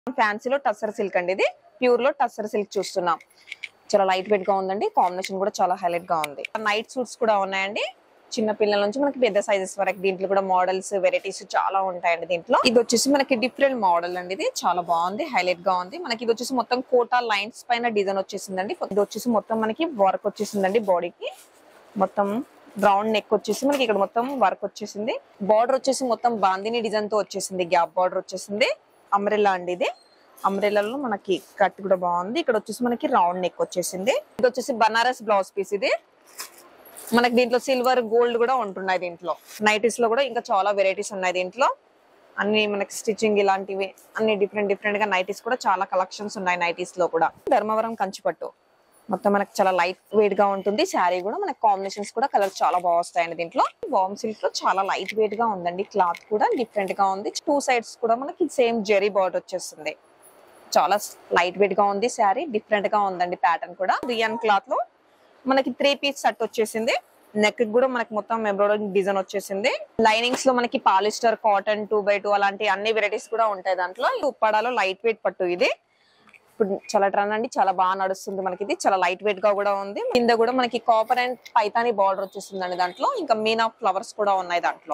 ఫ్యాన్సీలో tussar silk అండి ఇది pure లో టస్సర్ సిల్క్ చూస్తున్నాం చాలా లైట్ వెయిట్ గా ఉందండి కాంబినేషన్ కూడా చాలా హైలైట్ గా ఉంది నైట్ సూట్స్ కూడా ఉన్నాయండి చిన్న పిల్లల నుంచి మనకి పెద్ద సైజెస్ వరకు దీంట్లో కూడా మోడల్స్ వెరైటీస్ చాలా ఉంటాయండి దీంట్లో ఇది వచ్చేసి మనకి డిఫరెంట్ మోడల్ అండి ఇది చాలా బాగుంది హైలైట్ గా ఉంది మనకి ఇది వచ్చేసి మొత్తం కోటా లైన్స్ పైన డిజైన్ వచ్చేసిందండి ఇది వచ్చేసి మొత్తం మనకి వర్క్ వచ్చేసిందండి బాడీకి మొత్తం రౌండ్ నెక్ వచ్చేసి మనకి ఇక్కడ మొత్తం వర్క్ వచ్చేసింది బార్డర్ వచ్చేసి మొత్తం బాందిని డిజైన్ తో వచ్చేసింది గ్యాప్ బార్డర్ వచ్చేసింది అమ్రెల్లా అండి ఇది అమ్రెల్లాలో మనకి కట్ కూడా బాగుంది ఇక్కడ వచ్చేసి మనకి రౌండ్ నెక్ వచ్చేసింది ఇది వచ్చేసి బనారస్ బ్లౌజ్ పీస్ ఇది మనకి దీంట్లో సిల్వర్ గోల్డ్ కూడా ఉంటున్నాయి దీంట్లో నైటీస్ లో కూడా ఇంకా చాలా వెరైటీస్ ఉన్నాయి దీంట్లో అన్ని మనకి స్టిచ్చింగ్ ఇలాంటివి అన్ని డిఫరెంట్ డిఫరెంట్ గా నైటీస్ కూడా చాలా కలెక్షన్స్ ఉన్నాయి నైటీస్ లో కూడా ధర్మవరం కంచిపట్టు మొత్తం మనకి చాలా లైట్ వెయిట్ గా ఉంటుంది శారీ కూడా మనకి కాంబినేషన్స్ కూడా కలర్ చాలా బాగా వస్తాయండి దీంట్లో బామ్ సిల్క్ లో చాలా లైట్ వెయిట్ గా ఉందండి క్లాత్ కూడా డిఫరెంట్ గా ఉంది టూ సైడ్స్ కూడా మనకి సేమ్ జెరీ బార్డర్ వచ్చేస్తుంది చాలా లైట్ వెయిట్ గా ఉంది శారీ డిఫరెంట్ గా ఉందండి ప్యాటర్న్ కూడా రియన్ క్లాత్ లో మనకి త్రీ పీస్ సెట్ వచ్చేసింది నెక్ కూడా మనకి మొత్తం ఎంబ్రాయిడరీ డిజైన్ వచ్చేసింది లైనింగ్స్ లో మనకి polyester cotton two by two అలాంటి అన్ని వెరైటీస్ కూడా ఉంటాయి దాంట్లో ఈ ఉప్పాడాలో లైట్ వెయిట్ పట్టు ఇది ఇప్పుడు చాలా ట్రెండ్ అండి చాలా బాగా నడుస్తుంది మనకి ఇది చాలా లైట్ వెయిట్ గా కూడా ఉంది కింద కూడా మనకి కాపర్ అండ్ పైతాని బార్డర్ వచ్చేసిందండి దాంట్లో ఇంకా మీన్ ఆఫ్ ఫ్లవర్స్ కూడా ఉన్నాయి దాంట్లో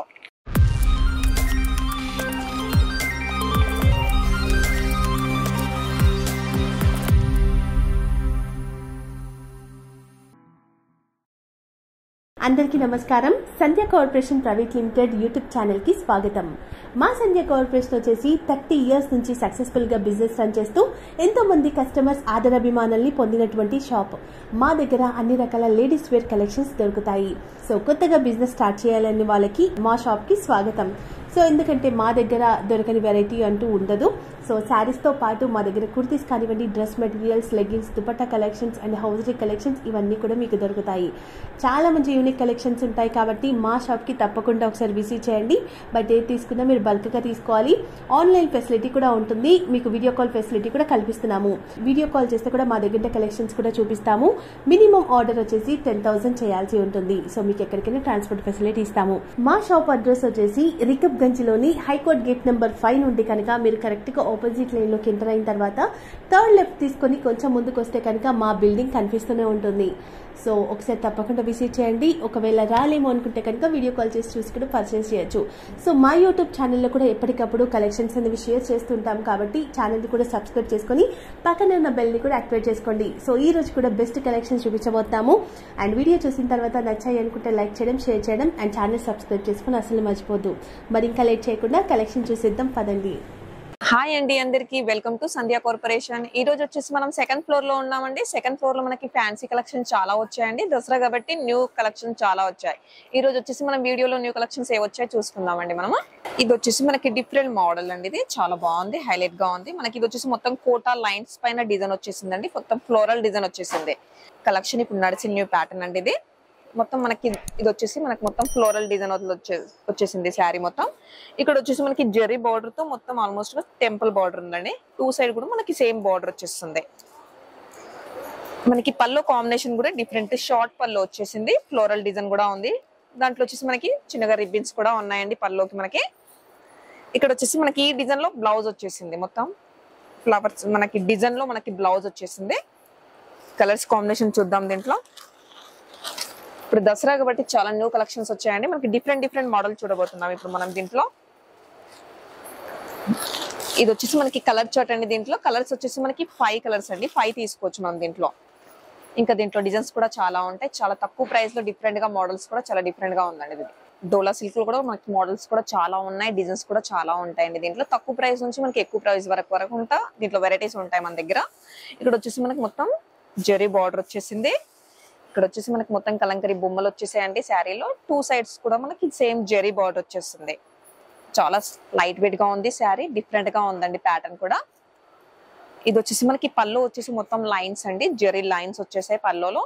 అందరికీ నమస్కారం Sandhya corporation private limited YouTube channel కి స్వాగతం మా సంధ్య కార్పొరేషన్ వచ్చేసి థర్టీ ఇయర్స్ నుంచి సక్సెస్ఫుల్ గా బిజినెస్ రన్ చేస్తూ ఎంతో మంది కస్టమర్స్ ఆదరాభిమానాల్ని పొందినటువంటి షాప్ మా దగ్గర అన్ని రకాల లేడీస్ వేర్ కలెక్షన్స్ దొరుకుతాయి సో కొత్తగా బిజినెస్ స్టార్ట్ చేయాలని వాళ్ళకి మా షాప్ కి స్వాగతం సో ఎందుకంటే మా దగ్గర దొరకని వెరైటీ అంటూ ఉండదు సో శారీస్ తో పాటు మా దగ్గర కుర్తీస్ కానివ్వండి dress materials leggings dupatta collections and hosiery collections ఇవన్నీ కూడా మీకు దొరుకుతాయి చాలా మంచి యూనిక్ కలెక్షన్స్ ఉంటాయి కాబట్టి మా షాప్ కి తప్పకుండా ఒకసారి విజిట్ చేయండి బట్ ఏది తీసుకున్నా మీరు బల్క్ గా తీసుకోవాలి ఆన్లైన్ ఫెసిలిటీ కూడా ఉంటుంది మీకు వీడియో కాల్ ఫెసిలిటీ కూడా కల్పిస్తున్నాము వీడియో కాల్ చేస్తే కూడా మా దగ్గర కలెక్షన్స్ కూడా చూపిస్తాము మినిమం ఆర్డర్ వచ్చేసి టెన్ థౌసండ్ చేయాల్సి ఉంటుంది సో మీకు ఎక్కడికైనా ట్రాన్స్పోర్ట్ ఫెసిలిటీ ఇస్తాము మా షాప్ అడ్రస్ వచ్చేసి రికబ్ గంజ్లోని హైకోర్ట్ గేట్ నెంబర్ ఫైవ్ నుండి కనుక మీరు కరెక్ట్ గా ఆపోజిట్ లైన్ లోకి ఎంటర్ అయిన తర్వాత థర్డ్ లెఫ్ట్ తీసుకొని కొంచెం ముందుకు వస్తే కనుక మా బిల్డింగ్ కనిపిస్తూనే ఉంటుంది సో ఒకసారి తప్పకుండా విజిట్ చేయండి ఒకవేళ రాలేమో అనుకుంటే కనుక వీడియో కాల్ చేసి చూసి కూడా పర్చేస్ చేయొచ్చు సో మా యూట్యూబ్ ఛానల్లో కూడా ఎప్పటికప్పుడు కలెక్షన్స్ అనేవి షేర్ చేస్తుంటాం కాబట్టి ఛానల్ని కూడా సబ్స్క్రైబ్ చేసుకొని పక్కనే ఉన్న బెల్ని కూడా యాక్టివేట్ చేసుకోండి సో ఈ రోజు కూడా బెస్ట్ కలెక్షన్స్ చూపించబోతాము అండ్ వీడియో చూసిన తర్వాత నచ్చాయి అనుకుంటే లైక్ చేయడం షేర్ చేయడం అండ్ ఛానల్ సబ్స్క్రైబ్ చేసుకుని అసలు మర్చిపోద్దు మరి ఇంకా లేట్ చేయకుండా కలెక్షన్ చూసేద్దాం పదండి హాయ్ అండి అందరికి వెల్కమ్ టు సంధ్యా కార్పొరేషన్ ఈ రోజు వచ్చేసి మనం సెకండ్ ఫ్లోర్ లో ఉన్నామండి సెకండ్ ఫ్లోర్ లో మనకి ఫ్యాన్సీ కలెక్షన్ చాలా వచ్చాయండి దసరా కాబట్టి న్యూ కలెక్షన్ చాలా వచ్చాయి ఈ రోజు వచ్చేసి మనం వీడియోలో న్యూ కలెక్షన్స్ ఏ వచ్చాయో చూసుకుందామండి మనము ఇది వచ్చేసి మనకి డిఫరెంట్ మోడల్ అండి ఇది చాలా బాగుంది హైలైట్ గా ఉంది మనకి ఇది వచ్చేసి మొత్తం కోటా లైన్స్ పైన డిజైన్ వచ్చేసిందండి మొత్తం ఫ్లోరల్ డిజైన్ వచ్చేసింది కలెక్షన్ ఇప్పుడు నడిచిన న్యూ ప్యాటర్న్ అండి ఇది మొత్తం మనకి ఇది వచ్చేసి మనకి మొత్తం ఫ్లోరల్ డిజైన్ వచ్చే వచ్చేసింది శారీ మొత్తం ఇక్కడ వచ్చేసి మనకి జెరీ బార్డర్ తో మొత్తం ఆల్మోస్ట్ టెంపుల్ బార్డర్ ఉందండి టూ సైడ్ కూడా మనకి సేమ్ బార్డర్ వచ్చేస్తుంది మనకి పల్లో కాంబినేషన్ కూడా డిఫరెంట్ షార్ట్ పల్లో వచ్చేసింది ఫ్లోరల్ డిజైన్ కూడా ఉంది దాంట్లో వచ్చేసి మనకి చిన్నగా రిబ్బన్స్ కూడా ఉన్నాయండి పల్లోకి మనకి ఇక్కడ వచ్చేసి మనకి ఈ డిజైన్ లో బ్లౌజ్ వచ్చేసింది మొత్తం ఫ్లవర్స్ మనకి డిజైన్ లో మనకి బ్లౌజ్ వచ్చేసింది కలర్స్ కాంబినేషన్ చూద్దాం దీంట్లో ఇప్పుడు దసరా కాబట్టి చాలా న్యూ కలెక్షన్స్ వచ్చాయండి మనకి డిఫరెంట్ డిఫరెంట్ మోడల్ చూడబోతున్నాం ఇప్పుడు మనం దీంట్లో ఇది వచ్చేసి మనకి కలర్ చార్ట్ అండి దీంట్లో కలర్స్ వచ్చేసి మనకి ఫైవ్ కలర్స్ అండి ఫైవ్ తీసుకోవచ్చు మనం దీంట్లో ఇంకా దీంట్లో డిజైన్స్ కూడా చాలా ఉంటాయి చాలా తక్కువ ప్రైస్ లో డిఫరెంట్ గా మోడల్స్ కూడా చాలా డిఫరెంట్ గా ఉందండి ఇది డోలా సిల్క్ లో కూడా మనకి మోడల్స్ కూడా చాలా ఉన్నాయి డిజైన్స్ కూడా చాలా ఉంటాయండి దీంట్లో తక్కువ ప్రైస్ నుంచి మనకి ఎక్కువ ప్రైస్ వరకు వరకు ఉంటా దీంట్లో వెరైటీస్ ఉంటాయి మన దగ్గర ఇక్కడ వచ్చేసి మనకి మొత్తం జెరీ బార్డర్ వచ్చేసింది ఇక్కడ వచ్చేసి మనకి మొత్తం కలంకరీ బొమ్మలు వచ్చేసాయండి శారీలో టూ సైడ్స్ కూడా మనకి సేమ్ జెరీ బార్డర్ వచ్చేస్తుంది చాలా లైట్ వెయిట్ గా ఉంది శారీ డిఫరెంట్ గా ఉందండి ప్యాటర్న్ కూడా ఇది వచ్చేసి మనకి పళ్ళు వచ్చేసి మొత్తం లైన్స్ అండి జెరీ లైన్స్ వచ్చేసాయి పల్లోలో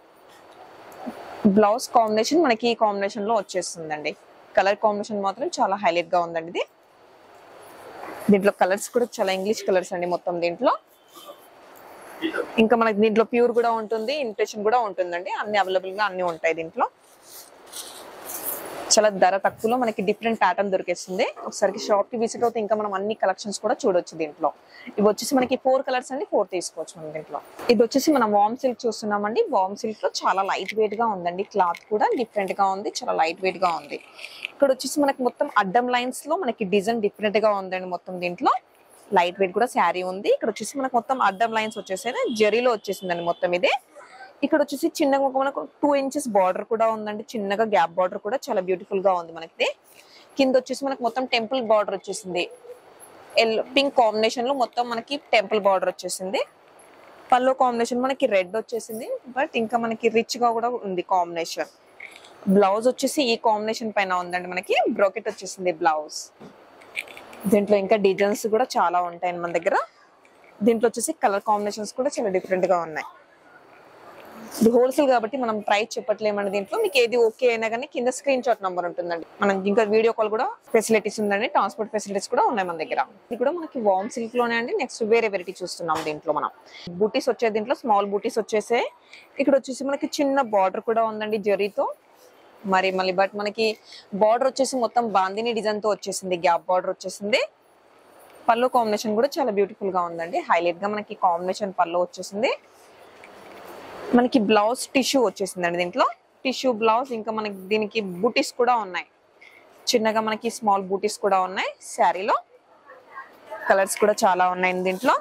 బ్లౌజ్ కాంబినేషన్ మనకి ఈ కాంబినేషన్ లో వచ్చేస్తుందండి కలర్ కాంబినేషన్ మాత్రం చాలా హైలైట్ గా ఉందండి ఇది దీంట్లో కలర్స్ కూడా చాలా ఇంగ్లీష్ కలర్స్ అండి మొత్తం దీంట్లో ఇంకా మనకి దీంట్లో ప్యూర్ కూడా ఉంటుంది ఇన్విటేషన్ కూడా ఉంటుందండి అన్ని అవైలబుల్ గా అన్ని ఉంటాయి దీంట్లో చాలా ధర తక్కువలో మనకి డిఫరెంట్ ప్యాటర్న్ దొరికేస్తుంది ఒకసారి షాప్ కి విజిట్ అవుతే ఇంకా మనం అన్ని కలెక్షన్స్ కూడా చూడొచ్చు దీంట్లో ఇవి వచ్చేసి మనకి ఫోర్ కలర్స్ అండి ఫోర్ తీసుకోవచ్చు మనం దీంట్లో ఇది వచ్చేసి మనం వామ్ సిల్క్ చూస్తున్నామండి వామ్ సిల్క్ లో చాలా లైట్ వెయిట్ గా ఉందండి క్లాత్ కూడా డిఫరెంట్ గా ఉంది చాలా లైట్ వెయిట్ గా ఉంది ఇక్కడ వచ్చేసి మనకి మొత్తం అడ్డం లైన్స్ లో మనకి డిజైన్ డిఫరెంట్ గా ఉందండి మొత్తం దీంట్లో లైట్ వెయిట్ కూడా శారీ ఉంది ఇక్కడ వచ్చేసి మనకు మొత్తం అడ్డం లైన్స్ వచ్చేసాయి జరీలో వచ్చేసిందండి మొత్తం ఇది ఇక్కడ వచ్చేసి చిన్నగా ఒక మనకు టూ ఇంచెస్ బార్డర్ కూడా ఉందండి చిన్నగా గ్యాప్ బార్డర్ కూడా చాలా బ్యూటిఫుల్ గా ఉంది మనకి కింద వచ్చేసి మనకు మొత్తం టెంపుల్ బార్డర్ వచ్చేసింది ఎల్ పింక్ కాంబినేషన్ లో మొత్తం మనకి టెంపుల్ బార్డర్ వచ్చేసింది పల్లో కాంబినేషన్ మనకి రెడ్ వచ్చేసింది బట్ ఇంకా మనకి రిచ్ గా కూడా ఉంది కాంబినేషన్ బ్లౌజ్ వచ్చేసి ఈ కాంబినేషన్ పైన ఉందండి మనకి బ్రోకెట్ వచ్చేసింది బ్లౌజ్ దీంట్లో ఇంకా డిజైన్స్ కూడా చాలా ఉంటాయి మన దగ్గర దీంట్లో వచ్చేసి కలర్ కాంబినేషన్స్ కూడా చాలా డిఫరెంట్ గా ఉన్నాయి ఇది హోల్సేల్ కాబట్టి మనం ప్రైస్ చెప్పట్లేమండి దీంట్లో మీకు ఏది ఓకే అయినా కానీ కింద స్క్రీన్ షాట్ నంబర్ ఉంటుందండి మనం ఇంకా వీడియో కాల్ కూడా ఫెసిలిటీస్ ఉందండి ట్రాన్స్పోర్ట్ ఫెసిలిటీస్ కూడా ఉన్నాయి మన దగ్గర ఇది కూడా మనకి వామ్ సిల్క్ లోనే అండి నెక్స్ట్ వేరే వెరైటీ చూస్తున్నాం దీంట్లో మనం బూటీస్ వచ్చే దీంట్లో స్మాల్ బూటీస్ వచ్చేసే ఇక్కడ వచ్చేసి మనకి చిన్న బార్డర్ కూడా ఉందండి జరీతో మరి మళ్ళీ బట్ మనకి బార్డర్ వచ్చేసి మొత్తం బాందిని డిజైన్ తో వచ్చేసింది గ్యాప్ బార్డర్ వచ్చేసింది పళ్ళు కాంబినేషన్ కూడా చాలా బ్యూటిఫుల్ గా ఉందండి హైలైట్ గా మనకి కాంబినేషన్ పళ్ళు వచ్చేసింది మనకి బ్లౌజ్ టిష్యూ వచ్చేసిందండి దీంట్లో టిష్యూ బ్లౌజ్ ఇంకా మనకి దీనికి బూటీస్ కూడా ఉన్నాయి చిన్నగా మనకి స్మాల్ బూటీస్ కూడా ఉన్నాయి శారీలో కలర్స్ కూడా చాలా ఉన్నాయండి దీంట్లో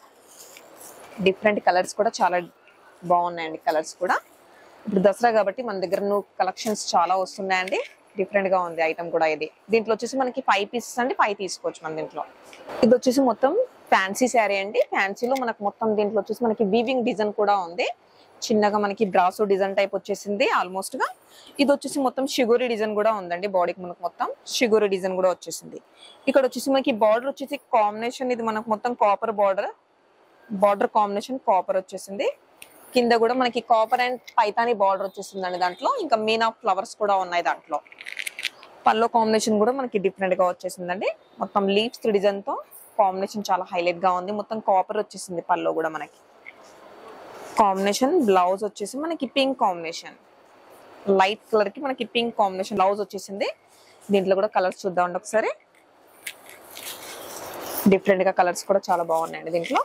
డిఫరెంట్ కలర్స్ కూడా చాలా బాగున్నాయండి కలర్స్ కూడా ఇప్పుడు దసరా కాబట్టి మన దగ్గర నువ్వు కలెక్షన్స్ చాలా వస్తున్నాయండి డిఫరెంట్ గా ఉంది ఐటమ్ కూడా ఇది దీంట్లో వచ్చేసి మనకి ఫైవ్ పీసెస్ అండి ఫైవ్ తీసుకోవచ్చు మన దీంట్లో ఇది వచ్చేసి మొత్తం ఫ్యాన్సీ శారీ అండి ఫ్యాన్సీలో మనకు మొత్తం దీంట్లో వచ్చేసి మనకి వీవింగ్ డిజైన్ కూడా ఉంది చిన్నగా మనకి బ్రాసో డిజైన్ టైప్ వచ్చేసింది ఆల్మోస్ట్ గా ఇది వచ్చేసి మొత్తం షిగోరి డిజైన్ కూడా ఉందండి బాడీకి మనకు మొత్తం షిగోరి డిజైన్ కూడా వచ్చేసింది ఇక్కడ వచ్చేసి మనకి బార్డర్ వచ్చేసి కాంబినేషన్ ఇది మనకు మొత్తం copper border border combination copper వచ్చేసింది కింద కూడా మనకి కాపర్ అండ్ పైతాని బార్డర్ వచ్చేసిందండి దాంట్లో ఇంకా మీన్ ఆఫ్ ఫ్లవర్స్ కూడా ఉన్నాయి దాంట్లో పల్లో కాంబినేషన్ కూడా మనకి డిఫరెంట్ గా వచ్చేసిందండి మొత్తం లీవ్స్ డిజైన్ తో కాంబినేషన్ చాలా హైలైట్ గా ఉంది మొత్తం కాపర్ వచ్చేసింది పల్లో కూడా మనకి కాంబినేషన్ బ్లౌజ్ వచ్చేసి మనకి పింక్ కాంబినేషన్ లైట్ కలర్ కి మనకి పింక్ కాంబినేషన్ బ్లౌజ్ వచ్చేసింది దీంట్లో కూడా కలర్స్ చూద్దామండి ఒకసారి డిఫరెంట్ గా కలర్స్ కూడా చాలా బాగున్నాయండి దీంట్లో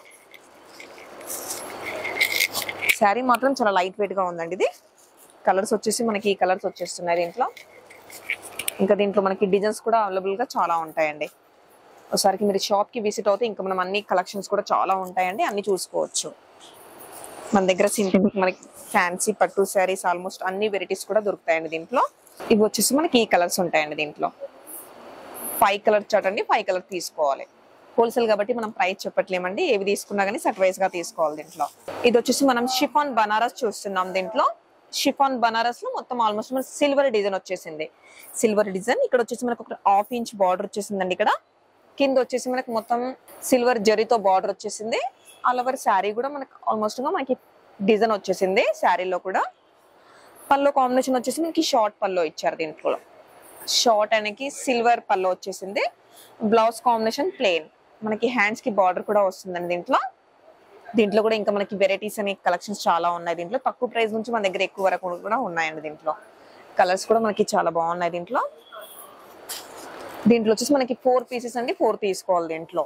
శారీ మాత్రం చాలా లైట్ వెయిట్ గా ఉందండి ఇది కలర్స్ వచ్చేసి మనకి ఈ కలర్స్ వచ్చేస్తున్నాయి దీంట్లో ఇంకా దీంట్లో మనకి డిజైన్స్ కూడా అవైలబుల్ గా చాలా ఉంటాయండి ఒకసారికి మీరు షాప్ కి విజిట్ అవుతే ఇంకా మనం అన్ని కలెక్షన్స్ కూడా చాలా ఉంటాయండి అన్ని చూసుకోవచ్చు మన దగ్గర సింపుల్ మనకి ఫ్యాన్సీ పట్టు శారీస్ ఆల్మోస్ట్ అన్ని వెరైటీస్ కూడా దొరుకుతాయండి దీంట్లో ఇవి వచ్చేసి మనకి ఈ కలర్స్ ఉంటాయండి దీంట్లో ఫైవ్ కలర్ చాట్ అండి ఫైవ్ కలర్ తీసుకోవాలి హోల్సేల్ కాబట్టి మనం ప్రైస్ చెప్పట్లేమండి ఏవి తీసుకున్నా కానీ సెట్ వైజ్ గా తీసుకోవాలి దీంట్లో ఇది వచ్చేసి మనం షిఫాన్ బనారస్ చూస్తున్నాం దీంట్లో షిఫాన్ బనారస్ లో మొత్తం ఆల్మోస్ట్ మన సిల్వర్ డిజైన్ వచ్చేసింది సిల్వర్ డిజైన్ ఇక్కడ వచ్చేసి మనకు ఒక హాఫ్ ఇంచ్ బార్డర్ వచ్చేసిందండి ఇక్కడ కింద వచ్చేసి మనకు మొత్తం సిల్వర్ జరీతో బార్డర్ వచ్చేసింది ఆల్ ఓవర్ శారీ కూడా మనకి ఆల్మోస్ట్ గా మనకి డిజైన్ వచ్చేసింది శారీలో కూడా పల్లో కాంబినేషన్ వచ్చేసి మనకి షార్ట్ పల్లో ఇచ్చారు దీంట్లో షార్ట్ అనేది సిల్వర్ పల్లో వచ్చేసింది బ్లౌజ్ కాంబినేషన్ ప్లెయిన్ మనకి హ్యాండ్స్ కి బార్డర్ కూడా వస్తుందండి దీంట్లో దీంట్లో కూడా ఇంకా మనకి వెరైటీస్ అనే కలెక్షన్స్ చాలా ఉన్నాయి దీంట్లో తక్కువ ప్రైస్ నుంచి మన దగ్గర ఎక్కువ వరకు కూడా ఉన్నాయండి దీంట్లో కలర్స్ కూడా మనకి చాలా బాగున్నాయి దీంట్లో దీంట్లో వచ్చేసి మనకి ఫోర్ పీసెస్ అండి ఫోర్ తీసుకోవాలి దీంట్లో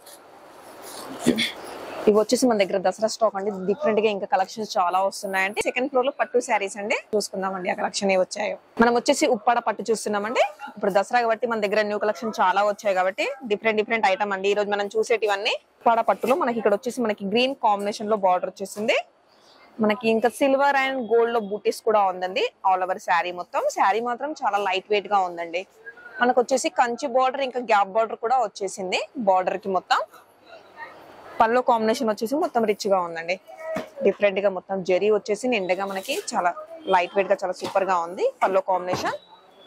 ఇవి వచ్చేసి మన దగ్గర దసరా స్టాక్ అండి డిఫరెంట్ గా ఇంకా కలెక్షన్స్ చాలా వస్తున్నాయండి సెకండ్ ఫ్లోర్ లో పట్టు శారీస్ అండి చూసుకుందామండి ఆ కలెక్షన్ ఏ వచ్చాయో మనం వచ్చేసి ఉప్పాడ పట్టు చూస్తున్నామండి ఇప్పుడు దసరా కాబట్టి మన దగ్గర న్యూ కలెక్షన్ చాలా వచ్చాయి కాబట్టి డిఫరెంట్ డిఫరెంట్ ఐటమ్ అండి ఈ రోజు మనం చూసేటివన్నీ ఉప్పాడ పట్టులో మనకి ఇక్కడ వచ్చేసి మనకి గ్రీన్ కాంబినేషన్ లో బార్డర్ వచ్చేసింది మనకి ఇంకా సిల్వర్ అండ్ గోల్డ్ లో బూటీస్ కూడా ఉందండి ఆల్ ఓవర్ శారీ మొత్తం శారీ మాత్రం చాలా లైట్ వెయిట్ గా ఉందండి మనకు వచ్చేసి కంచి బార్డర్ ఇంకా గ్యాప్ బార్డర్ కూడా వచ్చేసింది బార్డర్ కి మొత్తం పళ్ళు కాంబినేషన్ వచ్చేసి మొత్తం రిచ్ గా ఉందండి డిఫరెంట్ గా మొత్తం జరీ వచ్చేసి నిండుగా మనకి చాలా లైట్ వెయిట్ గా చాలా సూపర్ గా ఉంది పళ్ళు కాంబినేషన్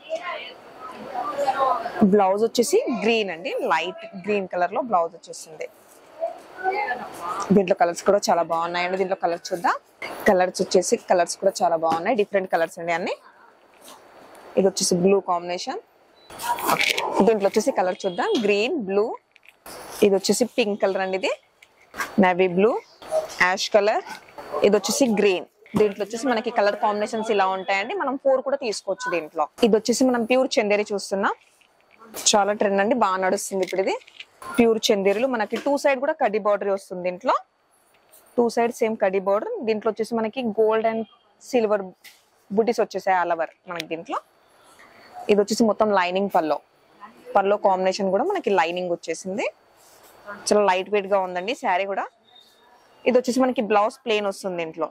బ్లౌజ్ వచ్చేసి గ్రీన్ అండి లైట్ గ్రీన్ కలర్ లో బ్లౌజ్ వచ్చేసింది దీంట్లో కలర్స్ కూడా చాలా బాగున్నాయండి దీంట్లో కలర్స్ చూద్దాం కలర్స్ వచ్చేసి కలర్స్ కూడా చాలా బాగున్నాయి డిఫరెంట్ కలర్స్ అండి అన్ని ఇది వచ్చేసి బ్లూ కాంబినేషన్ దీంట్లో వచ్చేసి కలర్ చూద్దాం గ్రీన్ బ్లూ ఇది వచ్చేసి పింక్ కలర్ అండి ఇది నేవీ బ్లూ యాష్ కలర్ ఇది వచ్చేసి గ్రీన్ దీంట్లో వచ్చేసి మనకి కలర్ కాంబినేషన్స్ ఇలా ఉంటాయండి మనం ఫోర్ కూడా తీసుకోవచ్చు దీంట్లో ఇది వచ్చేసి మనం ప్యూర్ చందేరి చూస్తున్నాం చాలా ట్రెండ్ అండి బాగా నడుస్తుంది ఇప్పుడు ఇది ప్యూర్ చందేరులు మనకి టూ సైడ్ కూడా కడ్డీ బార్డర్ వస్తుంది దీంట్లో టూ సైడ్ సేమ్ కడ్డీ బార్డర్ దీంట్లో వచ్చేసి మనకి గోల్డ్ అండ్ సిల్వర్ బుటీస్ వచ్చేసాయి ఆల్ ఓవర్ మనకి దీంట్లో ఇది వచ్చేసి మొత్తం లైనింగ్ పల్లో పల్లో కాంబినేషన్ కూడా మనకి లైనింగ్ వచ్చేసింది చాలా లైట్ వెయిట్ గా ఉందండి శారీ కూడా ఇది వచ్చేసి మనకి బ్లౌజ్ ప్లేన్ వస్తుంది దీంట్లో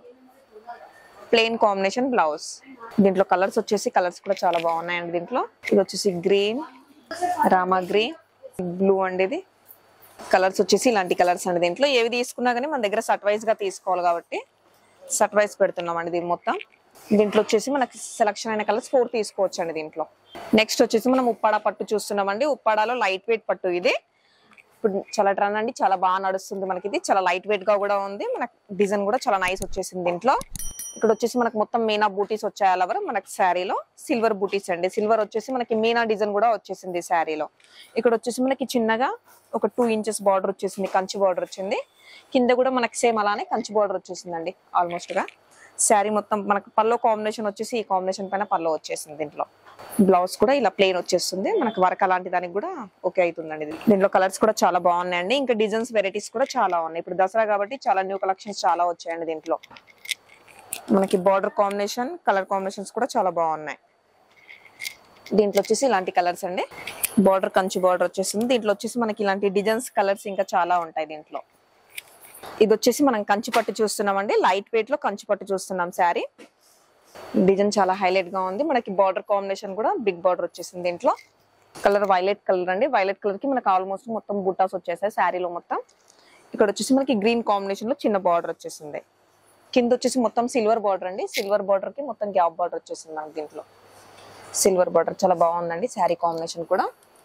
ప్లేన్ కాంబినేషన్ బ్లౌజ్ దీంట్లో కలర్స్ వచ్చేసి కలర్స్ కూడా చాలా బాగున్నాయండి దీంట్లో ఇది వచ్చేసి గ్రీన్ రామా గ్రీన్ బ్లూ అండి ఇది కలర్స్ వచ్చేసి ఇలాంటి కలర్స్ అండి దీంట్లో ఏవి తీసుకున్నా కానీ మన దగ్గర సట్ వైజ్ గా తీసుకోవాలి కాబట్టి సట్ వైజ్ పెడుతున్నాం అండి దీని మొత్తం దీంట్లో వచ్చేసి మనకి సెలక్షన్ అయిన కలర్స్ ఫోర్ తీసుకోవచ్చు అండి దీంట్లో నెక్స్ట్ వచ్చేసి మనం ఉప్పాడ పట్టు చూస్తున్నామండి ఉప్పాడలో లైట్ వెయిట్ పట్టు ఇది ఇప్పుడు చాలా ట్రెండ్ అండి చాలా బాగా నడుస్తుంది మనకి ఇది చాలా లైట్ వెయిట్ గా కూడా ఉంది మనకి డిజైన్ కూడా చాలా నైస్ వచ్చేసింది దీంట్లో ఇక్కడ వచ్చేసి మనకు మొత్తం మీనా బూటీస్ వచ్చాయి అలా మనకి శారీలో సిల్వర్ బూటీస్ అండి సిల్వర్ వచ్చేసి మనకి మీనా డిజైన్ కూడా వచ్చేసింది శారీలో ఇక్కడ వచ్చేసి మనకి చిన్నగా ఒక టూ ఇంచెస్ బార్డర్ వచ్చేసింది కంచి బార్డర్ వచ్చింది కింద కూడా మనకి సేమ్ అలానే కంచి బార్డర్ వచ్చేసిందండి ఆల్మోస్ట్ గా శారీ మొత్తం మనకు పల్లో కాంబినేషన్ వచ్చేసి ఈ కాంబినేషన్ పైన పల్లో వచ్చేసింది దీంట్లో బ్లౌజ్ కూడా ఇలా ప్లెయిన్ వచ్చేస్తుంది మనకి వర్క్ అలాంటి దానికి కూడా ఓకే అవుతుందండి ఇది. దీంట్లో కలర్స్ కూడా చాలా బాగున్నాయండి ఇంకా డిజైన్స్ వెరైటీస్ కూడా చాలా ఉన్నాయి ఇప్పుడు దసరా కాబట్టి చాలా న్యూ కలెక్షన్స్ చాలా వచ్చాయండి దీంట్లో మనకి బార్డర్ కాంబినేషన్ కలర్ కాంబినేషన్స్ కూడా చాలా బాగున్నాయి దీంట్లో వచ్చేసి ఇలాంటి కలర్స్ అండి బార్డర్ కంచి బార్డర్ వచ్చేసింది దీంట్లో వచ్చేసి మనకి ఇలాంటి డిజైన్స్ కలర్స్ ఇంకా చాలా ఉంటాయి దీంట్లో ఇది వచ్చేసి మనం కంచి పట్టు చూస్తున్నామండి లైట్ వెయిట్ లో కంచి పట్టు చూస్తున్నాం శారీ డిజైన్ చాలా హైలైట్ గా ఉంది మనకి బార్డర్ కాంబినేషన్ కూడా బిగ్ బార్డర్ వచ్చేసింది దీంట్లో కలర్ వైలెట్ కలర్ అండి వైలెట్ కలర్ కి మనకి ఆల్మోస్ట్ మొత్తం బుట్టాస్ వచ్చేసాయి శారీలో మొత్తం ఇక్కడ వచ్చేసి మనకి గ్రీన్ కాంబినేషన్ లో చిన్న బార్డర్ వచ్చేసింది కింద వచ్చేసి మొత్తం సిల్వర్ బార్డర్ అండి సిల్వర్ బార్డర్ కి మొత్తం గ్యాప్ బార్డర్ వచ్చేసింది మనకి దీంట్లో సిల్వర్ బార్డర్ చాలా బాగుందండి శారీ కాంబినేషన్ కూడా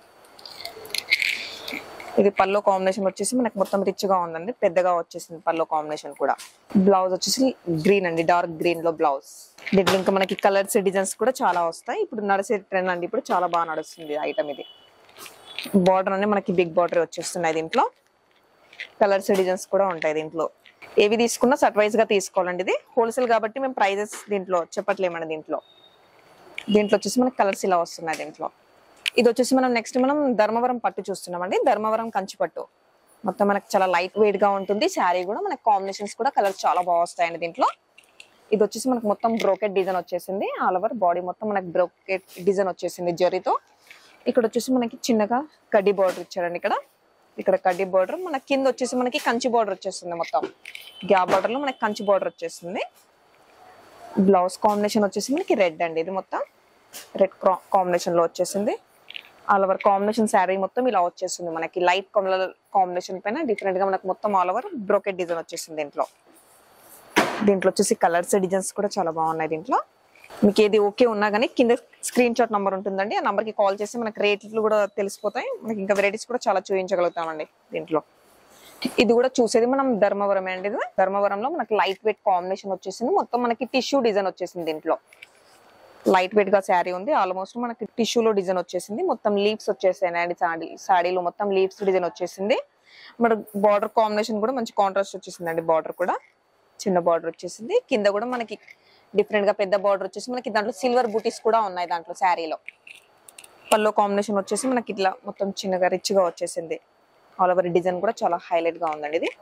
ఇది పల్లో కాంబినేషన్ వచ్చేసి మనకి మొత్తం రిచ్ గా ఉందండి పెద్దగా వచ్చేసింది పల్లో కాంబినేషన్ కూడా బ్లౌజ్ వచ్చేసి గ్రీన్ అండి డార్క్ గ్రీన్ లో బ్లౌజ్ దీంట్లో ఇంకా మనకి కలర్స్ డిజైన్స్ కూడా చాలా వస్తాయి ఇప్పుడు నడిసే ట్రెండ్ అండి ఇప్పుడు చాలా బాగా నడుస్తుంది ఐటమ్ ఇది బార్డర్ అనే మనకి బిగ్ బార్డర్ వచ్చేస్తున్నాయి దీంట్లో కలర్స్ డిజైన్స్ కూడా ఉంటాయి దీంట్లో ఏవి తీసుకున్నా సట్ వైజ్ గా తీసుకోవాలండి ఇది హోల్సేల్ కాబట్టి మేము ప్రైజెస్ దీంట్లో చెప్పట్లేమండి దీంట్లో దీంట్లో వచ్చేసి మనకి కలర్స్ ఇలా వస్తున్నాయి దీంట్లో ఇది వచ్చేసి మనం నెక్స్ట్ మనం ధర్మవరం పట్టు చూస్తున్నామండి ధర్మవరం కంచి పట్టు మొత్తం మనకి చాలా లైట్ వెయిట్ గా ఉంటుంది శారీ కూడా మనకి కాంబినేషన్స్ కూడా కలర్ చాలా బాగా వస్తాయండి దీంట్లో ఇది వచ్చేసి మనకి మొత్తం బ్రోకెట్ డిజైన్ వచ్చేసింది ఆల్ ఓవర్ బాడీ మొత్తం మనకి బ్రోకెట్ డిజైన్ వచ్చేసింది జరీతో ఇక్కడ వచ్చేసి మనకి చిన్నగా కడ్డీ బార్డర్ ఇచ్చారండి ఇక్కడ ఇక్కడ కడ్డీ బార్డర్ మన కింద వచ్చేసి మనకి కంచి బార్డర్ వచ్చేస్తుంది మొత్తం గ్యాప్ బార్డర్ లో మనకి కంచి బార్డర్ వచ్చేస్తుంది బ్లౌజ్ కాంబినేషన్ వచ్చేసి మనకి రెడ్ అండి ఇది మొత్తం రెడ్ కాంబినేషన్ లో వచ్చేసింది ఆల్ ఓవర్ కాంబినేషన్ శారీ మొత్తం ఇలా వచ్చేస్తుంది మనకి లైట్ కలర్ కాంబినేషన్ పైన డిఫరెంట్ గా మనకి మొత్తం ఆల్ ఓవర్ బ్రోకెట్ డిజైన్ వచ్చేసింది దీంట్లో దీంట్లో వచ్చేసి కలర్స్ డిజైన్స్ కూడా చాలా బాగున్నాయి దీంట్లో మీకు ఏది ఓకే ఉన్నా కానీ కింద స్క్రీన్ షాట్ నంబర్ ఉంటుందండి ఆ నంబర్ కి కాల్ చేసి మనకి రేట్లు కూడా తెలిసిపోతాయి మనకి ఇంకా వెరైటీస్ కూడా చాలా చూపించగలుగుతామండి దీంట్లో ఇది కూడా చూసేది మనం ధర్మవరం అండి ఇది ధర్మవరంలో మనకి లైట్ వెయిట్ కాంబినేషన్ వచ్చేసింది మొత్తం మనకి టిష్యూ డిజైన్ వచ్చేసింది దీంట్లో లైట్ వెయిట్ గా శారీ ఉంది ఆల్మోస్ట్ మనకి టిష్యూలో డిజైన్ వచ్చేసింది మొత్తం లీవ్స్ వచ్చేసాయి అండి సాడీ సాడీలో మొత్తం లీవ్స్ డిజైన్ వచ్చేసింది మన బార్డర్ కాంబినేషన్ కూడా మంచి కాంట్రాస్ట్ వచ్చేసింది అండి బార్డర్ కూడా చిన్న బార్డర్ వచ్చేసింది కింద కూడా మనకి డిఫరెంట్ గా పెద్ద బార్డర్ వచ్చేసి మనకి దాంట్లో సిల్వర్ బూటీస్ కూడా ఉన్నాయి దాంట్లో శారీలో పల్లో కాంబినేషన్ వచ్చేసి మనకి ఇట్లా మొత్తం చిన్నగా రిచ్ గా వచ్చేసింది ఆల్ ఓవర్ డిజైన్ కూడా చాలా హైలైట్ గా ఉందండి ఇది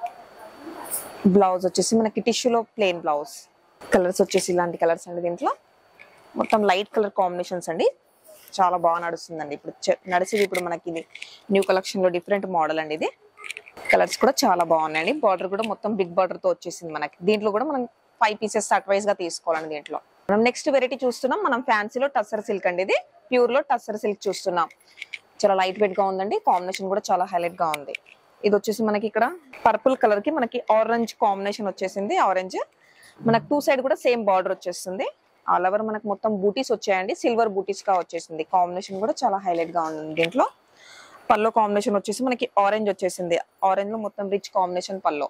బ్లౌజ్ వచ్చేసి మనకి టిష్యూలో ప్లెయిన్ బ్లౌజ్ కలర్స్ వచ్చేసి ఇలాంటి కలర్స్ అండి దీంట్లో మొత్తం లైట్ కలర్ కాంబినేషన్స్ అండి చాలా బాగా నడుస్తుందండి ఇప్పుడు చె- నడిచేది ఇప్పుడు మనకి ఇది న్యూ కలెక్షన్ లో డిఫరెంట్ మోడల్ అండి ఇది కలర్స్ కూడా చాలా బాగున్నాయండి బార్డర్ కూడా మొత్తం బిగ్ బార్డర్ తో వచ్చేసింది మనకి దీంట్లో కూడా మనం ఫైవ్ పీసెస్ అడ్వైజ్ గా తీసుకోవాలండి దీంట్లో మనం నెక్స్ట్ వెరైటీ చూస్తున్నాం మనం ఫ్యాన్సీలో టస్సర్ సిల్క్ అండి ఇది ప్యూర్ లో టస్సర్ సిల్క్ చూస్తున్నాం చాలా లైట్ వెయిట్ గా ఉందండి కాంబినేషన్ కూడా చాలా హైలైట్ గా ఉంది ఇది వచ్చేసి మనకి ఇక్కడ పర్పుల్ కలర్ కి మనకి ఆరెంజ్ కాంబినేషన్ వచ్చేసింది ఆరెంజ్ మనకి టూ సైడ్ కూడా సేమ్ బార్డర్ వచ్చేస్తుంది ఆల్ ఓవర్ మనకి మొత్తం బూటీస్ వచ్చాయండి సిల్వర్ బూటీస్ గా వచ్చేసింది కాంబినేషన్ కూడా చాలా హైలైట్ గా ఉంది దీంట్లో పల్లో కాంబినేషన్ వచ్చేసి మనకి ఆరెంజ్ వచ్చేసింది ఆరెంజ్ లో మొత్తం రిచ్ కాంబినేషన్ పల్లో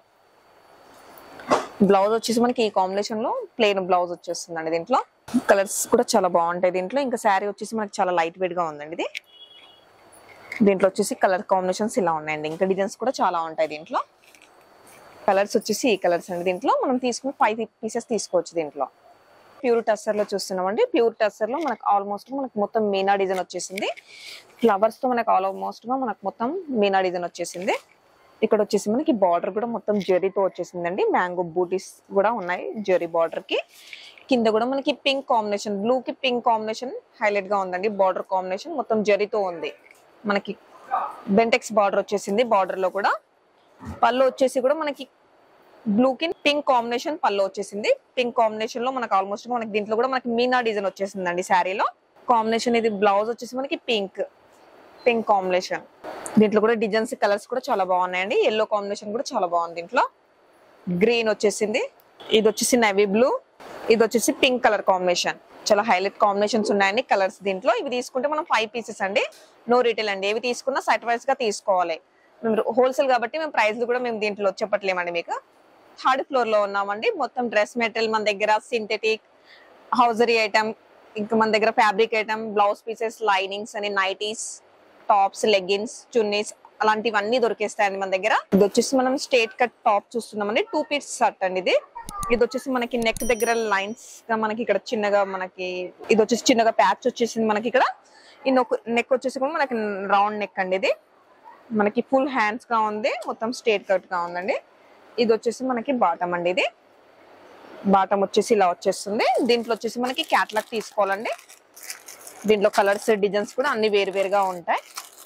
బ్లౌజ్ వచ్చేసి మనకి ఈ కాంబినేషన్ లో ప్లెయిన్ బ్లౌజ్ వచ్చేస్తుందండి దీంట్లో కలర్స్ కూడా చాలా బాగుంటాయి దీంట్లో ఇంకా శారీ వచ్చేసి మనకి చాలా లైట్ వెయిట్ గా ఉందండి ఇది దీంట్లో వచ్చేసి కలర్ కాంబినేషన్స్ ఇలా ఉన్నాయండి ఇంకా డిజైన్స్ కూడా చాలా ఉంటాయి దీంట్లో కలర్స్ వచ్చేసి ఈ కలర్స్ అండి దీంట్లో మనం తీసుకున్న ఫైవ్ పీసెస్ తీసుకోవచ్చు దీంట్లో ప్యూర్ టస్సర్ లో చూస్తున్నామండి ప్యూర్ టస్సర్ లో మనకు ఆల్మోస్ట్ మనకు మొత్తం మీనా డిజైన్ వచ్చేసింది ఫ్లవర్స్ తో మనకు ఆల్మోస్ట్ గా మనకు మొత్తం మీనా డిజైన్ వచ్చేసింది ఇక్కడ వచ్చేసి మనకి బార్డర్ కూడా మొత్తం జరీతో వచ్చేసిందండి మ్యాంగో బూటీస్ కూడా ఉన్నాయి జరీ బార్డర్ కి కింద కూడా మనకి పింక్ కాంబినేషన్ బ్లూ కి పింక్ కాంబినేషన్ హైలైట్ గా ఉందండి బార్డర్ కాంబినేషన్ మొత్తం జరీతో ఉంది మనకి బెంటెక్స్ బార్డర్ వచ్చేసింది బార్డర్ లో కూడా పళ్ళు వచ్చేసి కూడా మనకి బ్లూ కి పింక్ కాంబినేషన్ పళ్ళు వచ్చేసింది పింక్ కాంబినేషన్ లో మనకి ఆల్మోస్ట్ మనకి దీంట్లో కూడా మనకి మీనా డిజైన్ వచ్చేసిందండి శారీలో కాంబినేషన్ ఇది బ్లౌజ్ వచ్చేసి మనకి పింక్ పింక్ కాంబినేషన్ దీంట్లో కూడా డిజైన్స్ కలర్స్ కూడా చాలా బాగున్నాయండి ఎల్లో కాంబినేషన్ కూడా చాలా బాగుంది దీంట్లో గ్రీన్ వచ్చేసింది ఇది వచ్చేసి నవీ బ్లూ ఇది వచ్చేసి పింక్ కలర్ కాంబినేషన్ చాలా హైలైట్ కాంబినేషన్స్ ఉన్నాయండి కలర్స్ దీంట్లో ఇవి తీసుకుంటే మనం ఫైవ్ పీసెస్ అండి నో రీటైల్ అండి ఏవి తీసుకున్నా సెట్ వైస్ గా తీసుకోవాలి మేము హోల్సేల్ కాబట్టి మేము ప్రైస్ కూడా మేము దీంట్లో చెప్పట్లేమండి మీకు థర్డ్ ఫ్లోర్ లో ఉన్నామండి మొత్తం డ్రెస్ మెటీరియల్ మన దగ్గర సింథెటిక్ హౌజరీ ఐటమ్ ఇంకా మన దగ్గర fabric item blouse pieces linings అని నైటీస్ టాప్స్ లెగ్గిన్స్ చున్నీస్ అలాంటివన్నీ దొరికేస్తాయండి మన దగ్గర ఇది వచ్చేసి మనం స్ట్రేట్ కట్ టాప్ చూస్తున్నామండి టూ పీస్ షర్ట్ అండి ఇది ఇది వచ్చేసి మనకి నెక్ దగ్గర లైన్స్ గా మనకి ఇక్కడ చిన్నగా మనకి ఇది వచ్చేసి చిన్నగా ప్యాచ్ వచ్చేసింది మనకి ఇక్కడ ఈ నెక్ వచ్చేసి కూడా మనకి రౌండ్ నెక్ అండి ఇది మనకి ఫుల్ హ్యాండ్స్ గా ఉంది మొత్తం స్ట్రేట్ కట్ గా ఉందండి ఇది వచ్చేసి మనకి బాటమ్ అండి ఇది బాటమ్ వచ్చేసి ఇలా వచ్చేస్తుంది దీంట్లో వచ్చేసి మనకి క్యాట్లాగ్ తీసుకోవాలండి దీంట్లో కలర్స్ డిజైన్స్ కూడా అన్ని వేరు వేరుగా ఉంటాయి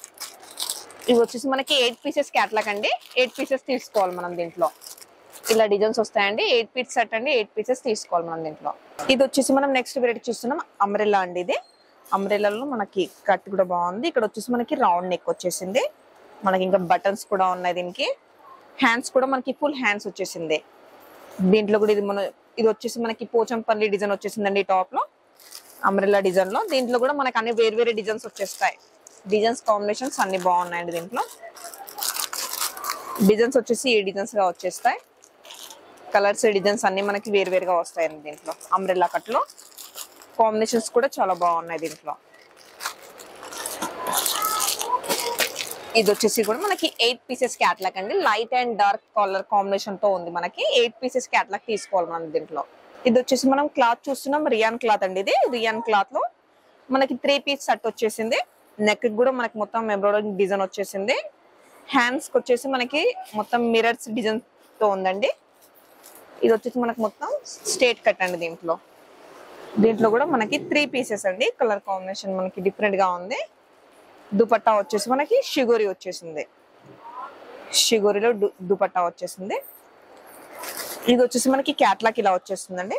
ఇవి వచ్చేసి మనకి ఎయిట్ పీసెస్ క్యాట్లాగ్ అండి ఎయిట్ పీసెస్ తీసుకోవాలి మనం దీంట్లో ఇలా డిజైన్స్ వస్తాయండి ఎయిట్ పీస్ సెట్ అండి ఎయిట్ పీసెస్ తీసుకోవాలి మనం దీంట్లో ఇది వచ్చేసి మనం నెక్స్ట్ వెరైటీ చూస్తున్నాం అంబ్రెల్లా అండి ఇది అంబ్రెల్లాలో మనకి కట్ కూడా బాగుంది ఇక్కడ వచ్చేసి మనకి రౌండ్ నెక్ వచ్చేసింది మనకి ఇంకా బటన్స్ కూడా ఉన్నాయి దీనికి హ్యాండ్స్ కూడా మనకి ఫుల్ హ్యాండ్స్ వచ్చేసింది దీంట్లో కూడా ఇది మన ఇది వచ్చేసి మనకి పోచంపల్లి డిజైన్ వచ్చేసిందండి టాప్ లో అంబ్రెల్లా డిజైన్ లో దీంట్లో కూడా మనకి అన్ని వేరు వేరే డిజైన్స్ వచ్చేస్తాయి డిజైన్స్ కాంబినేషన్స్ అన్ని బాగున్నాయండి దీంట్లో డిజైన్స్ వచ్చేసి ఈ డిజైన్స్ గా వచ్చేస్తాయి కలర్స్ డిజైన్స్ అన్ని మనకి వేరు వేరుగా వస్తాయండి దీంట్లో అంబ్రెల్లా కట్ లో కాంబినేషన్స్ కూడా చాలా బాగున్నాయి దీంట్లో ఇది వచ్చేసి కూడా మనకి ఎయిట్ పీసెస్ క్యాట్లాగ్ అండి light and dark colour combination తో ఉంది మనకి ఎయిట్ పీసెస్ క్యాట్లాగ్ తీసుకోవాలి మనం దీంట్లో ఇది వచ్చేసి మనం క్లాత్ చూస్తున్నాం రియాన్ క్లాత్ అండి ఇది రియాన్ క్లాత్ లో మనకి త్రీ పీస్ సెట్ వచ్చేసింది నెక్ కూడా మనకి మొత్తం ఎంబ్రాయిడరీ డిజైన్ వచ్చేసింది హ్యాండ్స్ కి వచ్చేసి మనకి మొత్తం మిరర్స్ డిజైన్ తో ఉందండి ఇది వచ్చేసి మనకి మొత్తం స్ట్రేట్ కట్ అండి దీంట్లో దీంట్లో కూడా మనకి త్రీ పీసెస్ అండి కలర్ కాంబినేషన్ మనకి డిఫరెంట్ గా ఉంది దుపట్టా వచ్చేసి మనకి షిగోరి వచ్చేసింది షిగోరిలో దు- దుపట్టా వచ్చేసింది ఇది వచ్చేసి మనకి క్యాట్లాక్ ఇలా వచ్చేస్తుందండి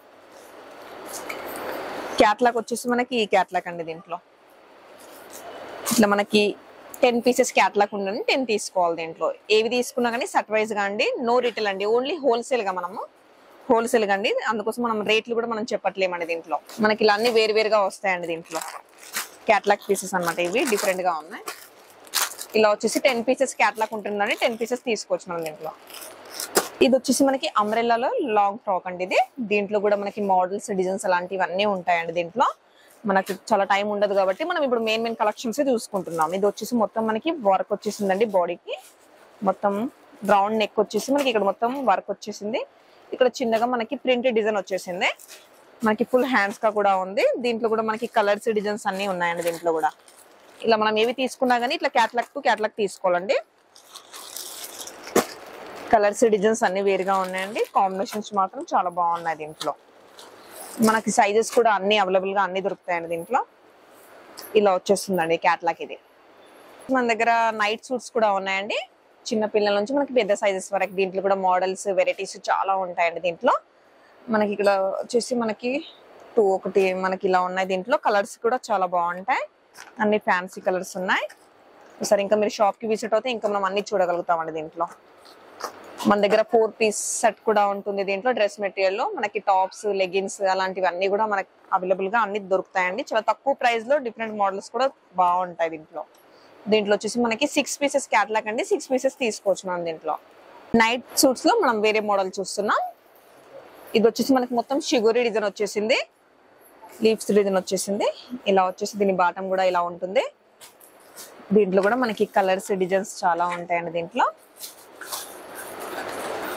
క్యాట్లాక్ వచ్చేసి మనకి ఈ క్యాట్లాక్ అండి దీంట్లో ఇట్లా మనకి టెన్ పీసెస్ క్యాట్లాక్ ఉండండి టెన్ తీసుకోవాలి దీంట్లో ఏవి తీసుకున్నా కానీ సట్ వైజ్ గా అండి నో రిటైల్ అండి ఓన్లీ హోల్సేల్ గా మనము హోల్సేల్ గా అండి అందుకోసం మనం రేట్లు కూడా మనం చెప్పట్లేమండి దీంట్లో మనకి ఇలా అన్ని వేరు వేరుగా వస్తాయండి దీంట్లో క్యాట్లాగ్ పీసెస్ అన్నమాట ఇవి డిఫరెంట్ గా ఉన్నాయి ఇలా వచ్చేసి టెన్ పీసెస్ క్యాట్లాగ్ ఉంటుందండి టెన్ పీసెస్ తీసుకోవచ్చు మనం దీంట్లో ఇది వచ్చేసి మనకి అంబ్రెల్లాలో లాంగ్ ఫ్రాక్ అండి ఇది దీంట్లో కూడా మనకి మోడల్స్ డిజైన్స్ అలాంటివన్నీ ఉంటాయండి దీంట్లో మనకి చాలా టైం ఉండదు కాబట్టి మనం ఇప్పుడు మెయిన్ మెయిన్ కలెక్షన్స్ చూసుకుంటున్నాం ఇది వచ్చేసి మొత్తం మనకి వర్క్ వచ్చేసిందండి బాడీకి మొత్తం రౌండ్ నెక్ వచ్చేసి మనకి ఇక్కడ మొత్తం వర్క్ వచ్చేసింది ఇక్కడ చిన్నగా మనకి ప్రింటెడ్ డిజైన్ వచ్చేసింది మనకి ఫుల్ హ్యాండ్స్ గా కూడా ఉంది దీంట్లో కూడా మనకి కలర్స్ డిజైన్స్ అన్ని ఉన్నాయండి దీంట్లో కూడా ఇలా మనం ఏవి తీసుకున్నా కానీ ఇట్లా క్యాట్లాగ్ టు క్యాట్లాగ్ తీసుకోవాలండి కలర్స్ డిజైన్స్ అన్ని వేరుగా ఉన్నాయండి కాంబినేషన్స్ మాత్రం చాలా బాగున్నాయి దీంట్లో మనకి సైజెస్ కూడా అన్ని అవైలబుల్ గా అన్ని దొరుకుతాయండి దీంట్లో ఇలా వచ్చేస్తుందండి క్యాట్లాగ్ ఇది మన దగ్గర నైట్ సూట్స్ కూడా ఉన్నాయండి చిన్న పిల్లల నుంచి మనకి పెద్ద సైజెస్ వరకు దీంట్లో కూడా మోడల్స్ వెరైటీస్ చాలా ఉంటాయండి దీంట్లో మనకి ఇక్కడ వచ్చేసి మనకి టూ ఒకటి మనకి ఇలా ఉన్నాయి దీంట్లో కలర్స్ కూడా చాలా బాగుంటాయి అన్ని ఫ్యాన్సీ కలర్స్ ఉన్నాయి సరే ఇంకా మీరు షాప్ కి విజిట్ అవుతే ఇంకా మనం అన్ని చూడగలుగుతామండి దీంట్లో మన దగ్గర ఫోర్ పీస్ సెట్ కూడా ఉంటుంది దీంట్లో డ్రెస్ మెటీరియల్ లో మనకి టాప్స్ లెగిన్స్ అలాంటివన్నీ కూడా మనకి అవైలబుల్ గా అన్ని దొరుకుతాయండి చాలా తక్కువ ప్రైస్ లో డిఫరెంట్ మోడల్స్ కూడా బాగుంటాయి దీంట్లో దీంట్లో వచ్చేసి మనకి సిక్స్ పీసెస్ క్యాట్లాగ్ అండి సిక్స్ పీసెస్ తీసుకోవచ్చు మనం దీంట్లో నైట్ సూట్స్ లో మనం వేరే మోడల్ చూస్తున్నాం ఇది వచ్చేసి మనకి మొత్తం షిగోరి డిజైన్ వచ్చేసింది లీవ్స్ డిజైన్ వచ్చేసింది ఇలా వచ్చేసి దీని బాటం కూడా ఇలా ఉంటుంది దీంట్లో కూడా మనకి కలర్స్ డిజైన్స్ చాలా ఉంటాయండి దీంట్లో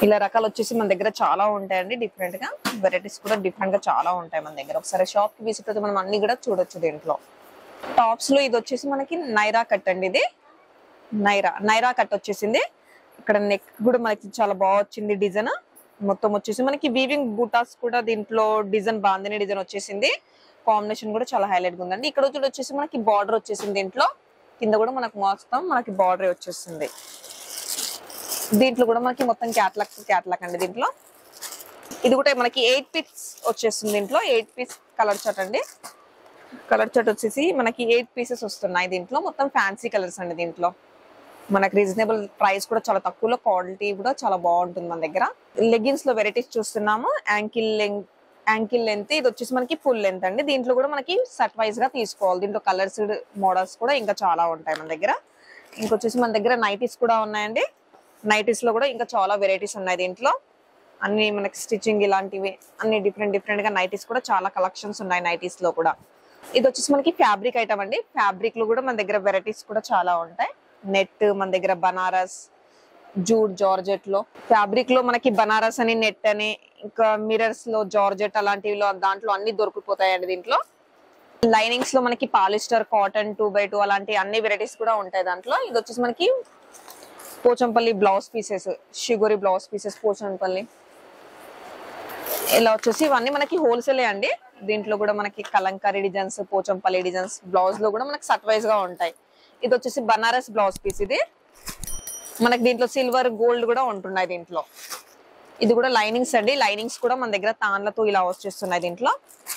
ఇలా రకాలు వచ్చేసి మన దగ్గర చాలా ఉంటాయండి డిఫరెంట్ గా వెరైటీస్ కూడా డిఫరెంట్ గా చాలా ఉంటాయి మన దగ్గర ఒకసారి షాప్ కి విజిట్ అయితే మనం అన్ని కూడా చూడొచ్చు దీంట్లో టాప్స్ లో ఇది వచ్చేసి మనకి నైరా కట్ అండి ఇది నైరా నైరా కట్ వచ్చేసింది ఇక్కడ నెక్ కూడా మనకి చాలా బాగా వచ్చింది డిజైన్ మొత్తం వచ్చేసి మనకి వీవింగ్ బూటాస్ కూడా దీంట్లో డిజైన్ బాగుందని డిజైన్ వచ్చేసింది కాంబినేషన్ కూడా చాలా హైలైట్ గా ఉందండి ఇక్కడ వచ్చి వచ్చేసి మనకి బార్డర్ వచ్చేసింది దీంట్లో కింద కూడా మనకు మొత్తం మనకి బార్డర్ వచ్చేస్తుంది దీంట్లో కూడా మనకి మొత్తం క్యాట్లాక్ క్యాట్లాక్ అండి దీంట్లో ఇది కూడా మనకి ఎయిట్ పీస్ వచ్చేస్తుంది దీంట్లో ఎయిట్ పీస్ కలర్ చాట్ అండి కలర్ చాట్ వచ్చేసి మనకి ఎయిట్ పీసెస్ వస్తున్నాయి దీంట్లో మొత్తం ఫ్యాన్సీ కలర్స్ అండి దీంట్లో మనకి రీజనబుల్ ప్రైస్ కూడా చాలా తక్కువలో క్వాలిటీ కూడా చాలా బాగుంటుంది మన దగ్గర లెగిన్స్ లో వెరైటీస్ చూస్తున్నాము యాంకిల్ లెంగ్ యాంకిల్ లెంత్ ఇది వచ్చేసి మనకి ఫుల్ లెంత్ అండి దీంట్లో కూడా మనకి సెట్ వైజ్ గా తీసుకోవాలి దీంట్లో కలర్స్ మోడల్స్ కూడా ఇంకా చాలా ఉంటాయి మన దగ్గర ఇంకొచ్చేసి మన దగ్గర నైటీస్ కూడా ఉన్నాయండి నైటీస్ లో కూడా ఇంకా చాలా వెరైటీస్ ఉన్నాయి దీంట్లో అన్ని మనకి స్టిచ్చింగ్ ఇలాంటివి అన్ని డిఫరెంట్ డిఫరెంట్ గా నైటీస్ కూడా చాలా కలెక్షన్స్ ఉన్నాయి నైటీస్ లో కూడా ఇది వచ్చేసి మనకి ఫ్యాబ్రిక్ ఐటమ్ అండి ఫ్యాబ్రిక్ లో కూడా మన దగ్గర వెరైటీస్ కూడా చాలా ఉంటాయి నెట్ మన దగ్గర బనారస్ జూట్ జార్జెట్ లో ఫ్యాబ్రిక్ లో మనకి బనారస్ అని నెట్ అని ఇంకా మిరర్స్ లో జార్జెట్ అలాంటివి దాంట్లో అన్ని దొరికిపోతాయండి దీంట్లో లైనింగ్స్ లో మనకి polyester cotton two by two అలాంటి అన్ని వెరైటీస్ కూడా ఉంటాయి దాంట్లో ఇది వచ్చేసి మనకి Pochampally blouse pieces shibori blouse pieces Pochampally ఇలా వచ్చేసి ఇవన్నీ మనకి హోల్సేలే అండి దీంట్లో కూడా మనకి kalamkari designs Pochampally designs blouse లో కూడా మనకి సట్ వైజ్ గా ఉంటాయి ఇది వచ్చేసి బనారస్ బ్లౌజ్ పీస్ ఇది మనకి దీంట్లో సిల్వర్ గోల్డ్ కూడా ఉంటున్నాయి దీంట్లో ఇది కూడా లైనింగ్స్ అండి లైనింగ్స్ కూడా మన దగ్గర తాన్లతో ఇలా వచ్చేస్తున్నాయి దీంట్లో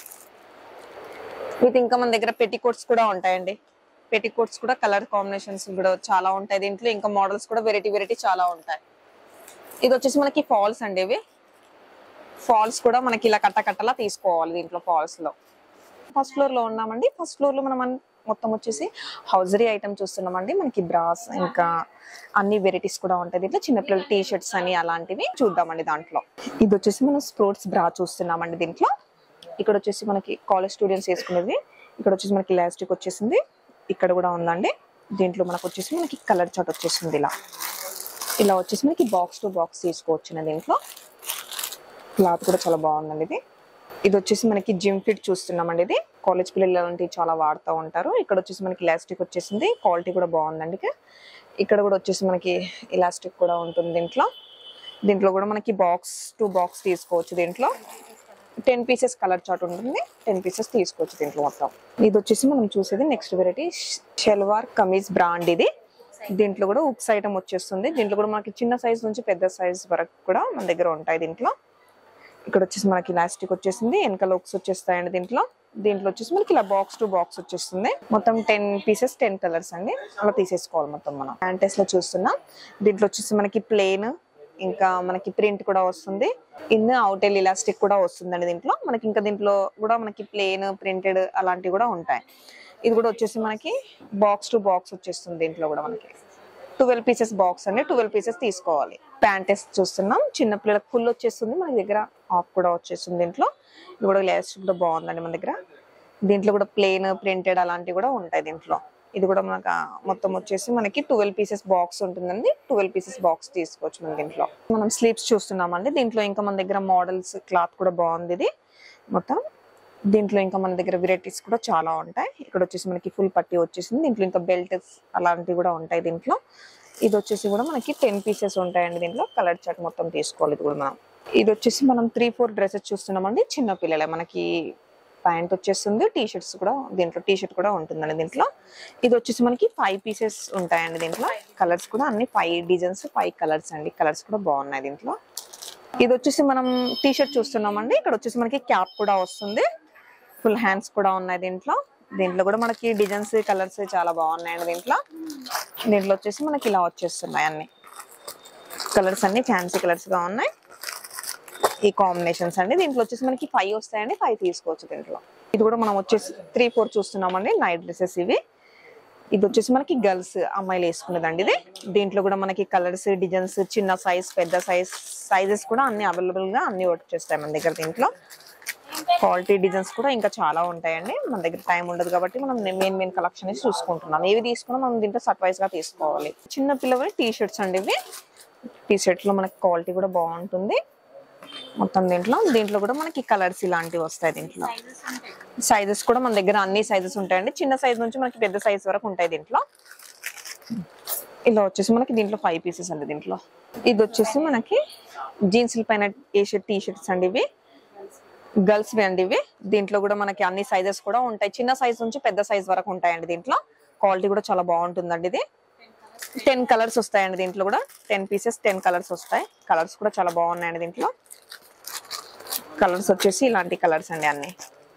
ఇది ఇంకా మన దగ్గర పెట్టికోట్స్ కూడా ఉంటాయండి పెట్టికోట్స్ కూడా కలర్ కాంబినేషన్స్ కూడా చాలా ఉంటాయి దీంట్లో ఇంకా మోడల్స్ కూడా వెరైటీ వెరైటీ చాలా ఉంటాయి ఇది వచ్చేసి మనకి ఫాల్స్ అండి ఇవి ఫాల్స్ కూడా మనకి ఇలా కట్ట కట్టలా తీసుకోవాలి దీంట్లో ఫాల్స్ లో ఫస్ట్ ఫ్లోర్ లో ఉన్నామండి ఫస్ట్ ఫ్లోర్ లో మనం అన్- మొత్తం వచ్చేసి హౌజరీ ఐటమ్ చూస్తున్నామండి మనకి బ్రాస్ ఇంకా అన్ని వెరైటీస్ కూడా ఉంటాయి దీంట్లో చిన్నపిల్లల టీ షర్ట్స్ అని అలాంటివి చూద్దామండి దాంట్లో ఇది వచ్చేసి మనం స్పోర్ట్స్ బ్రా చూస్తున్నామండి దీంట్లో ఇక్కడ వచ్చేసి మనకి కాలేజ్ స్టూడెంట్స్ వేసుకునేది ఇక్కడ వచ్చేసి మనకి ఎలాస్టిక్ వచ్చేసింది ఇక్కడ కూడా ఉందండి దీంట్లో మనకు వచ్చేసి మనకి కలర్ చాట్ వచ్చేసింది ఇలా ఇలా వచ్చేసి మనకి బాక్స్ టు బాక్స్ తీసుకోవచ్చు దీంట్లో క్లాత్ కూడా చాలా బాగుందండి ఇది ఇది వచ్చేసి మనకి జిమ్ ఫిట్ చూస్తున్నామండి ఇది కాలేజ్ పిల్లలు ఇలాంటివి చాలా వాడుతూ ఉంటారు ఇక్కడ వచ్చేసి మనకి ఇలాస్టిక్ వచ్చేసింది క్వాలిటీ కూడా బాగుందండి ఇక. ఇక్కడ కూడా వచ్చేసి మనకి ఇలాస్టిక్ కూడా ఉంటుంది దీంట్లో దీంట్లో కూడా మనకి బాక్స్ టు బాక్స్ తీసుకోవచ్చు దీంట్లో టెన్ పీసెస్ కలర్ చార్ట్ ఉంటుంది టెన్ పీసెస్ తీసుకోవచ్చు దీంట్లో మొత్తం ఇది వచ్చేసి మనం చూసేది next variety shalwar kameez brand ఇది దీంట్లో కూడా ఉక్స్ ఐటమ్ వచ్చేస్తుంది దీంట్లో కూడా మనకి చిన్న సైజ్ నుంచి పెద్ద సైజ్ వరకు కూడా మన దగ్గర ఉంటాయి దీంట్లో ఇక్కడ వచ్చేసి మనకి ఇలాస్టిక్ వచ్చేసింది వెనకాల ఉక్స్ వచ్చేస్తాయండి దీంట్లో దీంట్లో వచ్చేసి మనకి ఇలా బాక్స్ టు బాక్స్ వచ్చేస్తుంది మొత్తం టెన్ పీసెస్ టెన్ కలర్స్ అండి అలా తీసేసుకోవాలి మొత్తం మనం ప్యాంటెస్ లో చూస్తున్నాం దీంట్లో వచ్చేసి మనకి ప్లేన్ ఇంకా మనకి ప్రింట్ కూడా వస్తుంది ఇన్ అవుటెల్ ఇలాస్టిక్ కూడా వస్తుందండి దీంట్లో మనకి ఇంకా దీంట్లో కూడా మనకి ప్లేన్ ప్రింటెడ్ అలాంటివి కూడా ఉంటాయి ఇది కూడా వచ్చేసి మనకి బాక్స్ టు బాక్స్ వచ్చేస్తుంది దీంట్లో కూడా మనకి ట్వెల్వ్ పీసెస్ బాక్స్ అండి ట్వెల్వ్ పీసెస్ తీసుకోవాలి ప్యాంటెస్ చూస్తున్నాం చిన్న పిల్లలకు ఫుల్ వచ్చేస్తుంది మన దగ్గర ఆఫ్ కూడా వచ్చేస్తుంది దీంట్లో ఇది కూడా లేస్ కూడా బాగుందండి మన దగ్గర దీంట్లో కూడా ప్లేన్ ప్రింటెడ్ అలాంటివి కూడా ఉంటాయి దీంట్లో ఇది కూడా మనకు ఆ మొత్తం వచ్చేసి మనకి ట్వెల్వ్ పీసెస్ బాక్స్ ఉంటుందండి ట్వెల్వ్ పీసెస్ బాక్స్ తీసుకోవచ్చు మన దీంట్లో మనం స్లీవ్స్ చూస్తున్నామండి దీంట్లో ఇంకా మన దగ్గర మోడల్స్ క్లాత్ కూడా బాగుంది ఇది మొత్తం దీంట్లో ఇంకా మన దగ్గర వెరైటీస్ కూడా చాలా ఉంటాయి ఇక్కడ వచ్చేసి మనకి ఫుల్ పట్టి వచ్చేసింది దీంట్లో ఇంకా బెల్ట్ అలాంటివి కూడా ఉంటాయి దీంట్లో ఇది వచ్చేసి కూడా మనకి టెన్ పీసెస్ ఉంటాయండి దీంట్లో కలర్ చాట్ మొత్తం తీసుకోవాలి ఇది కూడా మనం ఇది వచ్చేసి మనం త్రీ ఫోర్ డ్రెస్సెస్ చూస్తున్నామండి చిన్న పిల్లలే మనకి ప్యాంట్ వచ్చేస్తుంది టీ షర్ట్స్ కూడా దీంట్లో టీ షర్ట్ కూడా ఉంటుందండి దీంట్లో ఇది వచ్చేసి మనకి ఫైవ్ పీసెస్ ఉంటాయండి దీంట్లో కలర్స్ కూడా అన్ని ఫైవ్ డిజైన్స్ ఫైవ్ కలర్స్ అండి కలర్స్ కూడా బాగున్నాయి దీంట్లో ఇది వచ్చేసి మనం టీ షర్ట్ చూస్తున్నామండి ఇక్కడ వచ్చేసి మనకి క్యాప్ కూడా వస్తుంది ఫుల్ హ్యాండ్స్ కూడా ఉన్నాయి దీంట్లో దీంట్లో కూడా మనకి డిజైన్స్ కలర్స్ చాలా బాగున్నాయండి దీంట్లో దీంట్లో వచ్చేసి మనకి ఇలా వచ్చేస్తున్నాయి అన్ని కలర్స్ అన్ని ఫ్యాన్సీ కలర్స్ గా ఉన్నాయి ఈ కాంబినేషన్స్ అండి దీంట్లో వచ్చేసి మనకి ఫైవ్ వస్తాయండి ఫైవ్ తీసుకోవచ్చు దీంట్లో ఇది కూడా మనం వచ్చేసి త్రీ ఫోర్ చూస్తున్నామండి నైట్ డ్రెస్సెస్ ఇవి ఇది వచ్చేసి మనకి గర్ల్స్ అమ్మాయిలు వేసుకునేదండి ఇది దీంట్లో కూడా మనకి కలర్స్ డిజైన్స్ చిన్న సైజ్ పెద్ద సైజ్ సైజెస్ కూడా అన్ని అవైలబుల్ గా అన్ని వచ్చేస్తాయి మన దగ్గర దీంట్లో క్వాలిటీ డిజైన్స్ కూడా ఇంకా చాలా ఉంటాయండి మన దగ్గర టైం ఉండదు కాబట్టి మనం మెయిన్ మెయిన్ కలెక్షన్ చూసుకుంటున్నాం ఏవి తీసుకున్నా మనం దీంట్లో సర్ప్రైజ్ గా తీసుకోవాలి చిన్న పిల్లవి టీ షర్ట్స్ అండి ఇవి టీ షర్ట్ లో మనకి క్వాలిటీ కూడా బాగుంటుంది మొత్తం దీంట్లో దీంట్లో కూడా మనకి కలర్స్ ఇలాంటివి వస్తాయి దీంట్లో సైజెస్ కూడా మన దగ్గర అన్ని సైజెస్ ఉంటాయండి చిన్న సైజ్ నుంచి మనకి పెద్ద సైజ్ వరకు ఉంటాయి దీంట్లో ఇలా వచ్చేసి మనకి దీంట్లో ఫైవ్ పీసెస్ అండి దీంట్లో ఇది వచ్చేసి మనకి జీన్స్ పైన వేసే టీ షర్ట్స్ అండి ఇవి గర్ల్స్ అండి ఇవి దీంట్లో కూడా మనకి అన్ని సైజెస్ కూడా ఉంటాయి చిన్న సైజ్ నుంచి పెద్ద సైజ్ వరకు ఉంటాయండి దీంట్లో క్వాలిటీ కూడా చాలా బాగుంటుందండి ఇది టెన్ కలర్స్ వస్తాయండి దీంట్లో కూడా టెన్ పీసెస్ టెన్ కలర్స్ వస్తాయి కలర్స్ కూడా చాలా బాగున్నాయండి దీంట్లో కలర్స్ వచ్చేసి ఇలాంటి కలర్స్ అండి అన్ని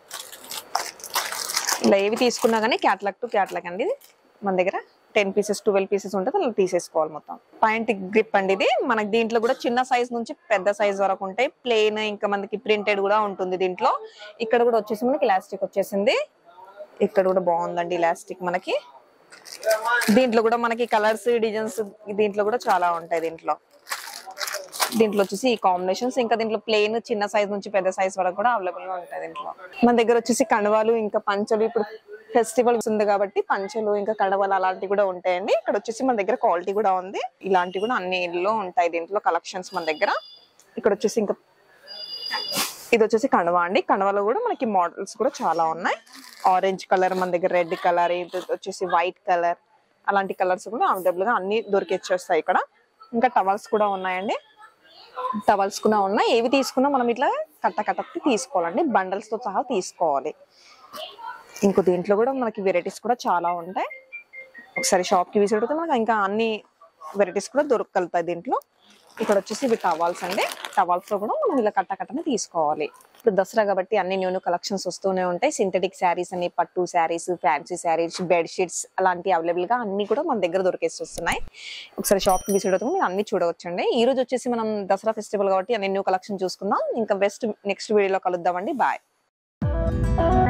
ఇలా ఏవి తీసుకున్నా కానీ క్యాట్లాగ్ టు క్యాట్లాగ్ అండి ఇది మన దగ్గర టెన్ పీసెస్ ట్వెల్వ్ పీసెస్ ఉంటుంది అలా తీసేసుకోవాలి మొత్తం పాయింట్ గ్రిప్ అండి ఇది మనకి దీంట్లో కూడా చిన్న సైజ్ నుంచి పెద్ద సైజ్ వరకు ఉంటాయి ప్లెయిన్ ఇంకా మనకి ప్రింటెడ్ కూడా ఉంటుంది దీంట్లో ఇక్కడ కూడా వచ్చేసి మనకి ఇలాస్టిక్ వచ్చేసింది ఇక్కడ కూడా బాగుందండి ఇలాస్టిక్ మనకి దీంట్లో కూడా మనకి కలర్స్ డిజైన్స్ దీంట్లో కూడా చాలా ఉంటాయి దీంట్లో దీంట్లో వచ్చేసి ఈ కాంబినేషన్స్ ఇంకా దీంట్లో ప్లెయిన్ చిన్న సైజ్ నుంచి పెద్ద సైజ్ వరకు కూడా అవైలబుల్ గా ఉంటాయి దీంట్లో మన దగ్గర వచ్చేసి కండవాలు ఇంకా పంచలు ఇప్పుడు ఫెస్టివల్ ఉంది కాబట్టి పంచలు ఇంకా కండవాలు అలాంటివి కూడా ఉంటాయండి ఇక్కడ వచ్చేసి మన దగ్గర క్వాలిటీ కూడా ఉంది ఇలాంటివి కూడా అన్ని ఇల్లో ఉంటాయి దీంట్లో కలెక్షన్స్ మన దగ్గర ఇక్కడ వచ్చేసి ఇంకా ఇది వచ్చేసి కండవా అండి కండవాలో కూడా మనకి మోడల్స్ కూడా చాలా ఉన్నాయి ఆరెంజ్ కలర్ మన దగ్గర రెడ్ కలర్ ఇది వచ్చేసి వైట్ కలర్ అలాంటి కలర్స్ కూడా అవైలబుల్ గా అన్ని దొరికేచ్చేస్తాయి ఇక్కడ ఇంకా టవల్స్ కూడా ఉన్నాయండి టవల్స్ కూడా ఉన్నాయి ఏవి తీసుకున్నా మనం ఇట్లా కట్ట కట్టకి తీసుకోవాలండి బండల్స్ తో సహా తీసుకోవాలి ఇంకో దీంట్లో కూడా మనకి వెరైటీస్ కూడా చాలా ఉంటాయి ఒకసారి షాప్ కి విజిట్ అయితే మనకి ఇంకా అన్ని వెరైటీస్ కూడా దొరకగలుగుతాయి దీంట్లో ఇక్కడ వచ్చేసి ఇవి టవాల్స్ అండి టవాల్స్ లో కూడా మనం ఇలా కట్ట కట్టని తీసుకోవాలి ఇప్పుడు దసరా కాబట్టి అన్ని న్యూ న్యూ కలెక్షన్స్ వస్తూనే ఉంటాయి సింథటిక్ శారీస్ అని పట్టు saris fancy saris bed sheets అలాంటి అవైలబుల్ గా అన్ని కూడా మన దగ్గర దొరికేసి వస్తున్నాయి ఒకసారి షాప్ కి విజిట్ అవుతుంది మీరు అన్ని చూడవచ్చండి ఈ రోజు వచ్చేసి మనం దసరా ఫెస్టివల్ కాబట్టి అన్ని న్యూ కలెక్షన్ చూసుకుందాం ఇంకా బెస్ట్ నెక్స్ట్ వీడియోలో కలుద్దామండి బాయ్